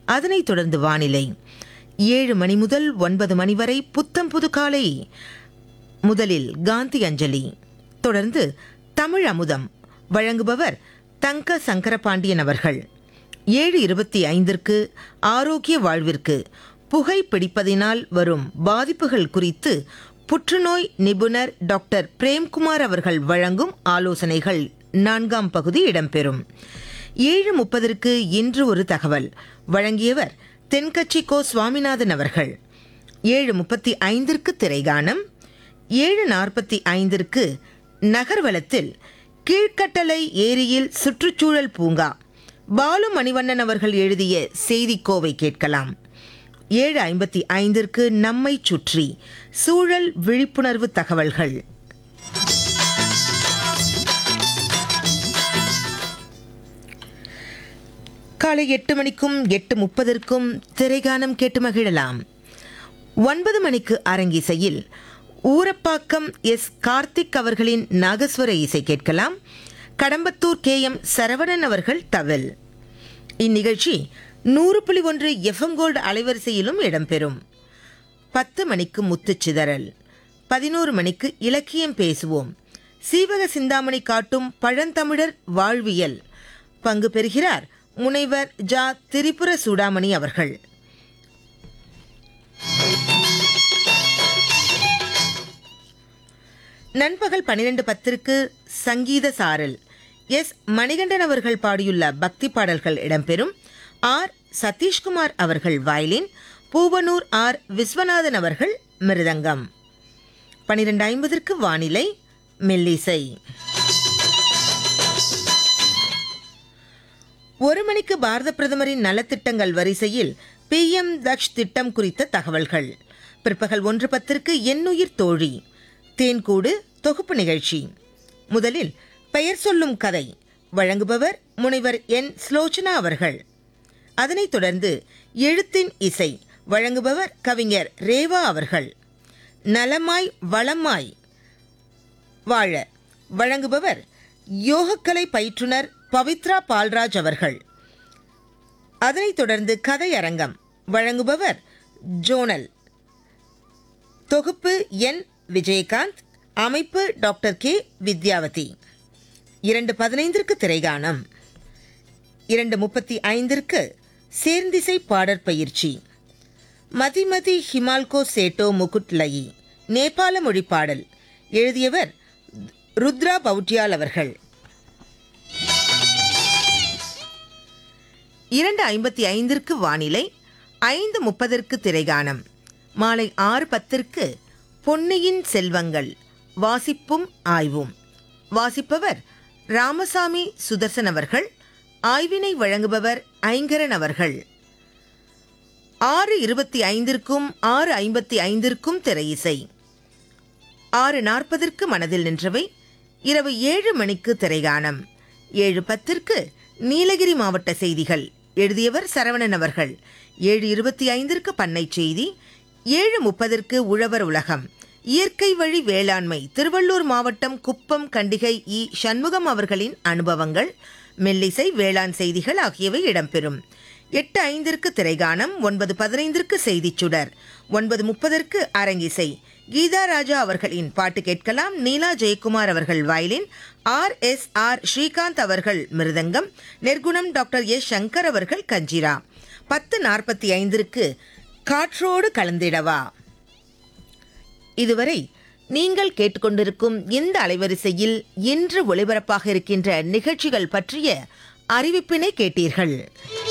அதனைத் தொடர்ந்து வானிலை ஏழு மணி முதல் ஒன்பது மணி வரை புத்தம் புது காலை முதலில் காந்தி அஞ்சலி தொடர்ந்து தமிழ் அமுதம் வழங்குபவர் தங்க சங்கரபாண்டியன் அவர்கள் ஏழு இருபத்தி ஐந்திற்கு ஆரோக்கிய வாழ்விற்கு புகை பிடிப்பதினால் வரும் பாதிப்புகள் குறித்து புற்றுநோய் நிபுணர் டாக்டர் பிரேம்குமார் அவர்கள் வழங்கும் ஆலோசனைகள் நான்காம் பகுதி இடம்பெறும் ஏழு முப்பதற்கு இன்று ஒரு தகவல் வழங்கியவர் தென்கட்சி கோ சுவாமிநாதன் அவர்கள் ஏழு முப்பத்தி ஐந்திற்கு திரைகானம் ஏழு நாற்பத்தி ஐந்திற்கு நகர்வலத்தில் கீழ்கட்டளை ஏரியில் சுற்றுச்சூழல் பூங்கா பாலு மணிவண்ணன் அவர்கள் எழுதிய செய்திக்கோவை கேட்கலாம் ஏழு ஐம்பத்தி ஐந்திற்கு நம்மை சுற்றி சூழல் விழிப்புணர்வு தகவல்கள் காலை எட்டு மணிக்கும் எட்டு முப்பதற்கும் திரைகானம் கேட்டு மகிழலாம் ஒன்பது மணிக்கு அரங்கிசையில் ஊரப்பாக்கம் எஸ் கார்த்திக் அவர்களின் நாகஸ்வர இசை கேட்கலாம் கடம்பத்தூர் கே எம் சரவணன் அவர்கள் தவில் இந்நிகழ்ச்சி நூறு புள்ளி ஒன்று எஃப்எம் கோல்டு அலைவரிசையிலும் இடம்பெறும் பத்து மணிக்கு முத்துச்சிதறல் பதினோரு மணிக்கு இலக்கியம் பேசுவோம் சீவக சிந்தாமணி காட்டும் பழந்தமிழர் வாழ்வியல் பங்கு பெறுகிறார் முனைவர் ஜா திரிபுர சூடாமணி அவர்கள் நண்பகல் பன்னிரண்டு பத்திற்கு சங்கீத சாரல் எஸ் மணிகண்டன் அவர்கள் பாடியுள்ள பக்தி பாடல்கள் இடம்பெறும் ஆர் சதீஷ்குமார் அவர்கள் வயலின் பூவனூர் ஆர் விஸ்வநாதன் அவர்கள் மிருதங்கம் பன்னிரெண்டு ஐம்பதற்கு வானிலை மெல்லிசை ஒரு மணிக்கு பாரத பிரதமரின் நலத்திட்டங்கள் வரிசையில் பிஎம் தக்ஷ் திட்டம் குறித்த தகவல்கள் பிற்பகல் ஒன்று பத்திற்கு எண்ணுயிர் தோழி தேன்கூடு தொகுப்பு நிகழ்ச்சி முதலில் பெயர் சொல்லும் கதை வழங்குபவர் முனைவர் என் ஸ்லோச்சனா அவர்கள் அதனைத் தொடர்ந்து எழுத்தின் இசை வழங்குபவர் கவிஞர் ரேவா அவர்கள் நலமாய் வளமாய் வாழ வழங்குபவர் யோகக்கலை பயிற்றுனர் பவித்ரா பால்ராஜ் அவர்கள் அதனைத் தொடர்ந்து கதையரங்கம் வழங்குபவர் ஜோனல் தொகுப்பு என் விஜயகாந்த் அமைப்பு டாக்டர் கே வித்யாவதி இரண்டு பதினைந்திற்கு திரைகானம் இரண்டு முப்பத்தி ஐந்திற்கு சேர்ந்திசை பாடற் பயிற்சி மதிமதி ஹிமால்கோ சேட்டோ முகுட் லயி நேபாள மொழி பாடல் எழுதியவர் ருத்ரா பவுட்டியால் அவர்கள் இரண்டு ஐம்பத்தி ஐந்திற்கு வானிலை ஐந்து முப்பதற்கு திரைகானம் மாலை ஆறு பத்திற்கு பொன்னியின் செல்வங்கள் வாசிப்பும் ஆய்வும் வாசிப்பவர் ராமசாமி சுதர்சன் அவர்கள் ஆய்வினை வழங்குபவர் ஐங்கரன் அவர்கள் ஆறு இருபத்தி ஐந்திற்கும் ஆறு ஐம்பத்தி ஐந்திற்கும் திரையிசை ஆறு நாற்பதற்கு மனதில் நின்றவை இரவு ஏழு மணிக்கு திரைகானம் ஏழு பத்திற்கு நீலகிரி மாவட்ட செய்திகள் எழுதியவர் சரவணன் அவர்கள் ஏழு இருபத்தி ஐந்திற்கு பண்ணை செய்தி ஏழு முப்பதற்கு உழவர் உலகம் இயற்கை வழி வேளாண்மை திருவள்ளூர் மாவட்டம் குப்பம் கண்டிகை இ சண்முகம் அவர்களின் அனுபவங்கள் மெல்லிசை வேளாண் செய்திகள் ஆகியவை இடம்பெறும் எட்டு ஐந்திற்கு திரைகானம் ஒன்பது பதினைந்திற்கு செய்திச் சுடர் ஒன்பது முப்பதற்கு அரங்கிசை கீதா ராஜா அவர்களின் பாட்டு கேட்கலாம் நீலா ஜெயக்குமார் அவர்கள் violin R S R Srikanth அவர்கள் மிருதங்கம் நெர்குணம் டாக்டர் எஸ் சங்கர் அவர்கள் கஞ்சிரா பத்து நாற்பத்தி ஐந்திற்கு காற்றோடு கலந்திடவா இதுவரை நீங்கள் கேட்டுக்கொண்டிருக்கும் இந்த அலைவரிசையில் இன்று ஒளிபரப்பாக இருக்கின்ற நிகழ்ச்சிகள் பற்றிய அறிவிப்பினை கேட்டீர்கள்